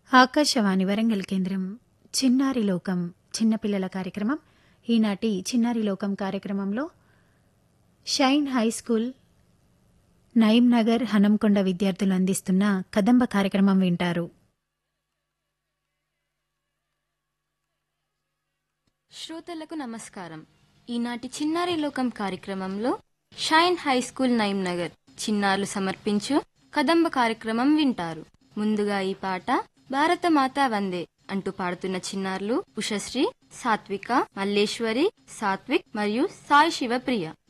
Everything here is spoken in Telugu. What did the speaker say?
ఆకాశవాణి వరంగల్ కేంద్రం చిన్నారి లోకం చిన్నపిల్లల కార్యక్రమం ఈనాటి చిన్నారి లోకం కార్యక్రమంలో shine high school Nayeem Nagar Hanamkonda విద్యార్థులు అందిస్తున్న కదంబ కార్యక్రమం వింటారు శ్రోతలకు నమస్కారం ఈనాటి చిన్నారి లోకం కార్యక్రమంలో shine high school Naim Nagar చిన్నారులు సమర్పించు కదంబ కార్యక్రమం వింటారు ముందుగా ఈ పాట భారత మాతా వందే అంటూ పాడుతున్న చిన్నారులు ఉషశ్రీ సాత్విక మల్లేశ్వరి సాత్విక్ మరియు సాయి శివప్రియ